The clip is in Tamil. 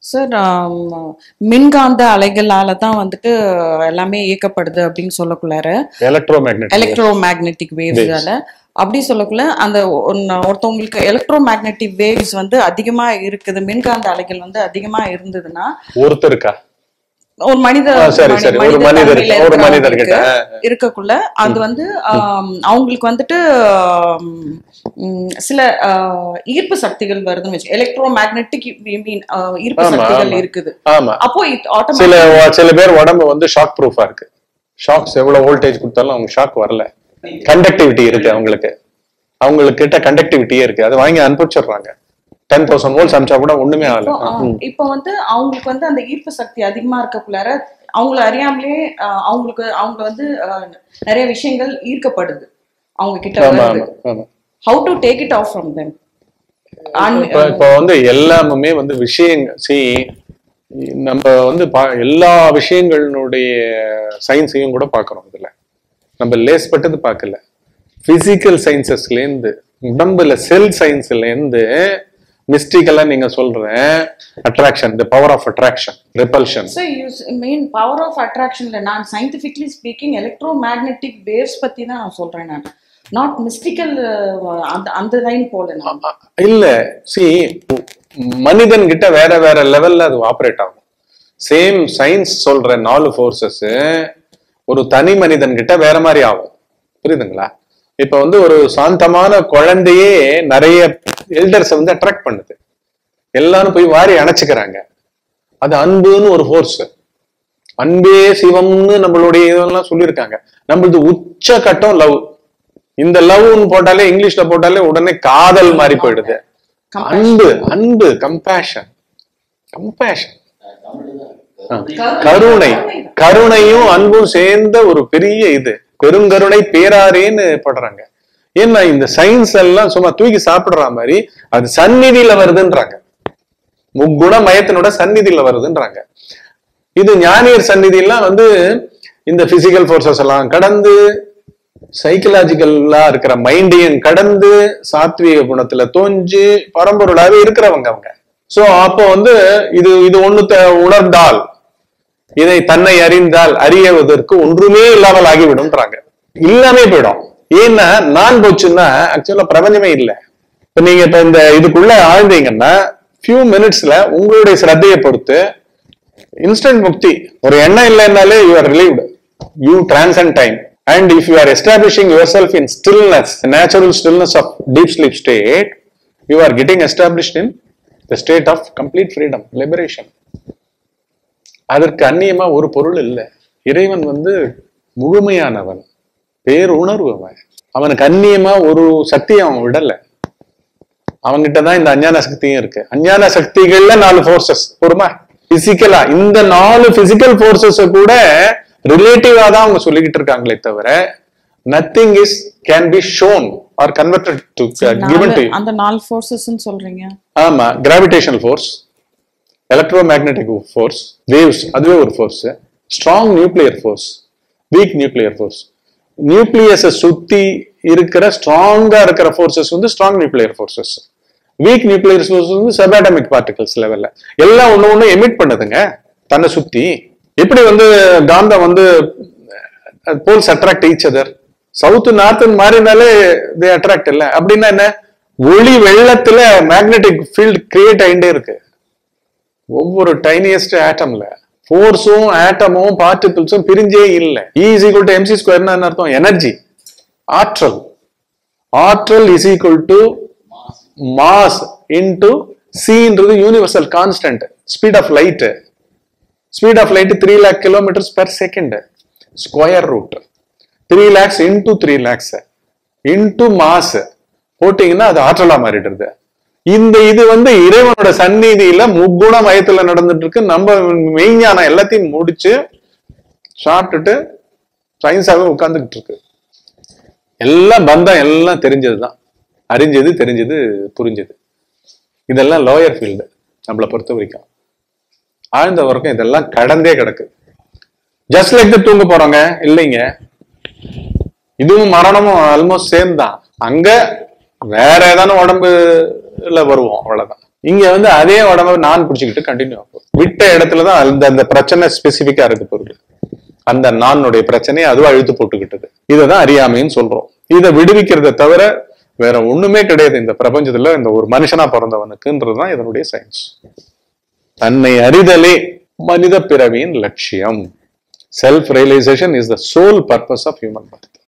சார் மின்காந்த அலைகளால தான் வந்துட்டு எல்லாமே இயக்கப்படுது அப்படின்னு சொல்லக்குள்ளார எலக்ட்ரோ மேக்னெட் எலக்ட்ரோ மேக்னெட்டிக் வேவ்ஸால அப்படி சொல்லக்குள்ள அந்த ஒன்னு- ஒருத்தவங்களுக்கு எலக்ட்ரோ மேக்னெட்டிக் வேவ்ஸ் வந்து அதிகமா இருக்குது மின்காந்த அலைகள் வந்து அதிகமா இருந்ததுன்னா ஒருத்தருக்கா ஒரு மனித ஆ, சரி, மனி- சரி. ஒரு மனித மனிதர், தன்மையில ஒரு மனிதர் இருக்கிறவங்களுக்கு இருக்கக்குள்ள அது வந்து ஆம், அவங்களுக்கு வந்துட்டு ஆம், ம், சில ஆ, ஈர்ப்பு சக்திகள் வருதுன்னு வச்சு எலக்ட்ரோ மேக்னெட்டிக் மீன் ஈர்ப்பு ஆமா, சக்திகள் ஆமா. இருக்குது ஆமா அப்போ it சில automatic- சில பேர் உடம்பு வந்து ஷாக் ப்ரூஃபா இருக்கு ஷாக்ஸ் எவ்வளவு வோல்டேஜ் கொடுத்தாலும் அவங்க ஷாக் வரல கண்டக்டிவிட்டி இருக்கு அவங்களுக்கு அவங்களுக்கு கிட்ட கண்டக்டிவிட்டியே இருக்கு அதை வாங்கி அனுப்பிச்சிடுறாங்க டென் தௌசண்ட் வோல்ட்ஸ் அனுப்பிச்சா கூட ஒண்ணுமே ஆகல இப்போ, ஆ, இப்போ வந்து அவங்களுக்கு வந்து அந்த ஈர்ப்பு சக்தி அதிகமா இருக்கக்குள்ளார அவங்கள அறியாமலே ஆ, அவங்களுக்கு அவங்க வந்து ஆ, நிறைய விஷயங்கள் ஈர்க்கப்படுது அவங்க கிட்ட ஆமா வருது ஆமா ஆமா how to take it off from them இப்ப இப்ப வந்து எல்லாமுமே வந்து விஷயங்கள் see நம்ம வந்து பா- எல்லா விஷயங்களுடைய சயின்ஸையும் கூட பார்க்கறோம் இதுல நம்ம லேஸ்பட்டது பார்க்கல பிசிக்கல் சயின்சஸ்ல இருந்து உடம்புல செல் சயின்ஸ்ல இருந்து மிஸ்டிக்கலா நீங்க சொல்ற attraction the power of attraction repulsion so you mean power of அட்ராக்ஷன்ல நான் scientifically speaking electro magnetic waves பத்தி தான் நான் சொல்றேன் நான் நாட் மிஸ்டிக்கல் அந்த அந்த லைன் போல நான் இல்ல சி மனிதன் கிட்ட வேற வேற லெவல்ல அது ஆப்ரேட் ஆகும் சேம் சயின்ஸ் சொல்ற நாலு ஃபோர்ஸஸ் ஒரு தனி மனிதன் கிட்ட வேற மாதிரி ஆகும் புரியுதுங்களா இப்ப வந்து ஒரு சாந்தமான குழந்தையே நிறைய எல்டர்ஸ் வந்து அட்ராக்ட் பண்ணுது எல்லாரும் போய் வாரி அணைச்சுக்கிறாங்க அது அன்புன்னு ஒரு ஃபோர்ஸ் அன்பே சிவம்னு நம்மளுடைய இதெல்லாம் சொல்லியிருக்காங்க நம்மளது உச்ச கட்டம் லவ் இந்த லவ்னு போட்டாலே இங்கிலீஷ்ல போட்டாலே உடனே காதல் மாதிரி போயிடுது அன்பு அன்பு கம்பேஷன் கம்பேஷன் கருணை கருணையும் அன்பும் சேர்ந்த ஒரு பெரிய இது பெருங்கருணை பேராரேன்னு படுறாங்க ஏன்னா இந்த சயின்ஸ் எல்லாம் சும்மா தூக்கி சாப்பிடுற மாதிரி அது சந்நிதியில வருதுன்றாங்க முக்குண மயத்தினோட சந்நிதியில வருதுன்றாங்க இது ஞானியர் சந்நிதியெல்லாம் வந்து இந்த பிசிக்கல் ஃபோர்ஸஸ் எல்லாம் கடந்து சைக்கலாஜிக்கல்லா இருக்கிற மைண்டையும் கடந்து சாத்வீக குணத்துல தோஞ்சு பரம்பொருளாவே இருக்கிறவங்க அவங்க சோ அப்போ வந்து இது இது ஒண்ணு த- உணர்ந்தால் இதை தன்னை அறிந்தால் அறியவதற்கு ஒன்றுமே இல்லாமல் ஆகிவிடும்ன்றாங்க இல்லாமே போயிடும் ஏன்னா நான் போச்சுன்னா ஆக்சுவலா பிரபஞ்சமே இல்லை இப்ப நீங்க இப்ப இந்த இதுக்குள்ள ஆழ்ந்தீங்கன்னா ஃபியூ மினிட்ஸ்ல உங்களுடைய சிரத்தையை பொறுத்து இன்ஸ்டன்ட் முக்தி ஒரு எண்ணம் இல்லைன்னாலே you are relieved you transcend time and if you are establishing yourself in stillness natural stillness of deep sleep state you are getting established in the state of complete freedom liberation அதற்கு அந்நியமா ஒரு பொருள் இல்லை இறைவன் வந்து முழுமையானவன் பேருணர்வு அவன் அவனுக்கு அந்நியமா ஒரு சக்தியை அவன் விடல அவன்கிட்ட தான் இந்த அஞ்ஞான சக்தியும் இருக்கு அஞ்ஞான சக்திகள்ல நாலு ஃபோர்ஸஸ் பொறுமா பிசிக்கலா இந்த நாலு பிசிக்கல் ஃபோர்ஸஸ் கூட ரிலேட்டிவா தான் அவங்க சொல்லிக்கிட்டு இருக்காங்களே தவிர nothing is can be shown or converted to given to நாலு- அந்த நாலு ஃபோர்ஸஸ்ன்னு சொல்றீங்க ஆமா gravitational force electro magnetic force waves அதுவே ஒரு force strong nuclear force weak nuclear force நியூக்ளியஸை சுத்தி இருக்கிற ஸ்ட்ராங்கா இருக்கிற ஃபோர்ஸஸ் வந்து strong nuclear forces weak nuclear force வந்து சபாட்டமிக் பார்ட்டிகல்ஸ் லெவல்ல எல்லாம் ஒண்ணு ஒண்ணு எமிட் பண்ணுதுங்க தன்னை சுத்தி எப்படி வந்து காந்தம் வந்து poles attract each other south north மாறினாலே தே அட்ராக்ட் இல்ல அப்படின்னா என்ன ஒளி வெள்ளத்துல மேக்னெட்டிக் ஃபீல்ட் கிரியேட் ஆயிட்டே இருக்கு ஒவ்வொரு டைனியஸ்ட் ஆட்டம்ல ஃபோர்ஸும் ஆட்டமும் பார்ட்டிகிள்ஸும் பிரிஞ்சே இல்லை இஸ் ஈக்குவல் டு எம்சி ஸ்கொயர்னா என்ன அர்த்தம் எனர்ஜி ஆற்றல் ஆற்றல் is equal to mass into சின்றது universal constant speed of light speed of light three lakh kilometres per second square root three lakhs into three lakhs into mass போட்டீங்கன்னா அது ஆற்றலா மாறிடுறது இந்த இது வந்து இறைவனோட சந்நிதியில முக்குண மயத்துல நடந்துட்டு இருக்கு நம்ம மெய்ஞானம் எல்லாத்தையும் முடிச்சு சாப்பிட்டுட்டு சயின்ஸாவே உட்கார்ந்துகிட்டு இருக்கு எல்லாம் பந்தம் எல்லாம் தெரிஞ்சதுதான் அறிஞ்சது தெரிஞ்சது புரிஞ்சது இதெல்லாம் லோயர் ஃபீல்டு நம்மளை பொறுத்த வரைக்கும் ஆழ்ந்த வரைக்கும் இதெல்லாம் கடந்தே கிடக்கு ஜஸ்ட் லைக் தூங்க போறோங்க இல்லைங்க இதுவும் மரணமும் ஆல்மோஸ்ட் சேம் தான் அங்க வேற ஏதான உடம்புல வருவோம் அவ்வளவுதான் இங்க வந்து அதே உடம்ப நான் பிடிச்சிக்கிட்டு கண்டினியூ ஆகும் விட்ட இடத்துல தான் அந்த அந்த பிரச்சனை ஸ்பெசிஃபிக்கா இருக்கு பொருள் அந்த நானுடைய பிரச்சனையை அதுவும் அழுத்து போட்டுக்கிட்டது இதைதான் அறியாமைன்னு சொல்றோம் இதை விடுவிக்கிறத தவிர வேற ஒண்ணுமே கிடையாது இந்த பிரபஞ்சத்துல இந்த ஒரு மனுஷனா பிறந்தவனுக்குன்றதுதான் இதனுடைய சயின்ஸ் தன்னை அறிதலே மனித பிறவியின் லட்சியம் self realisation is the soul purpose of human birth